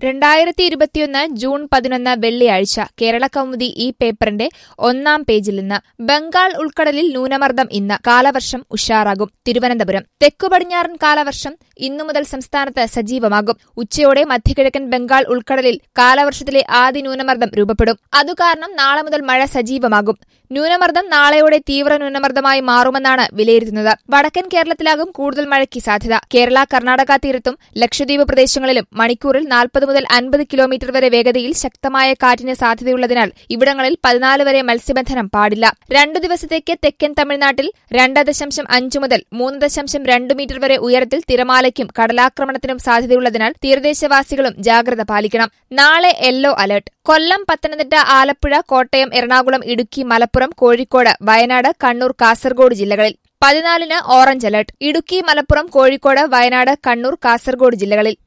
രണ്ടായിരത്തി ഇരുപത്തിയൊന്ന് ജൂൺ പതിനൊന്ന് വെള്ളിയാഴ്ച കേരള കൗമുദി ഈ പേപ്പറിന്റെ ഒന്നാം പേജിൽ നിന്ന് ബംഗാൾ ഉൾക്കടലിൽ ന്യൂനമർദ്ദം ഇന്ന് കാലവർഷം ഉഷാറാകും തിരുവനന്തപുരം തെക്കു പടിഞ്ഞാറൻ കാലവർഷം ഇന്നു മുതൽ സംസ്ഥാനത്ത് സജീവമാകും ഉച്ചയോടെ മധ്യകിഴക്കൻ ബംഗാൾ ഉൾക്കടലിൽ കാലവർഷത്തിലെ ആദ്യ ന്യൂനമർദ്ദം രൂപപ്പെടും അതുകാരണം നാളെ മുതൽ മഴ സജീവമാകും ന്യൂനമർദ്ദം നാളെയോടെ തീവ്ര ന്യൂനമർദ്ദമായി മാറുമെന്നാണ് വിലയിരുത്തുന്നത് വടക്കൻ കേരളത്തിലാകും കൂടുതൽ മഴയ്ക്ക് സാധ്യത കേരള കർണാടക തീരത്തും ലക്ഷദ്വീപ് പ്രദേശങ്ങളിലും മണിക്കൂറിൽ നാൽപ്പത് മുതൽ അൻപത് കിലോമീറ്റർ വരെ വേഗതയിൽ ശക്തമായ കാറ്റിന് സാധ്യതയുള്ളതിനാൽ ഇവിടങ്ങളിൽ പതിനാല് വരെ മത്സ്യബന്ധനം പാടില്ല രണ്ടു ദിവസത്തേക്ക് തെക്കൻ തമിഴ്നാട്ടിൽ രണ്ട് ദശാംശം അഞ്ച് മുതൽ മൂന്ന് ദശാംശം രണ്ട് മീറ്റർ വരെ ഉയരത്തിൽ തിരമാലയ്ക്കും കടലാക്രമണത്തിനും സാധ്യതയുള്ളതിനാൽ തീരദേശവാസികളും ജാഗ്രത പാലിക്കണം നാളെ യെല്ലോ അലർട്ട് കൊല്ലം പത്തനംതിട്ട ആലപ്പുഴ കോട്ടയം എറണാകുളം ഇടുക്കി മലപ്പുറം കോഴിക്കോട് വയനാട് കണ്ണൂർ കാസർഗോഡ് ജില്ലകളിൽ പതിനാലിന് ഓറഞ്ച് അലർട്ട് ഇടുക്കി മലപ്പുറം കോഴിക്കോട് വയനാട് കണ്ണൂർ കാസർഗോഡ് ജില്ലകളിൽ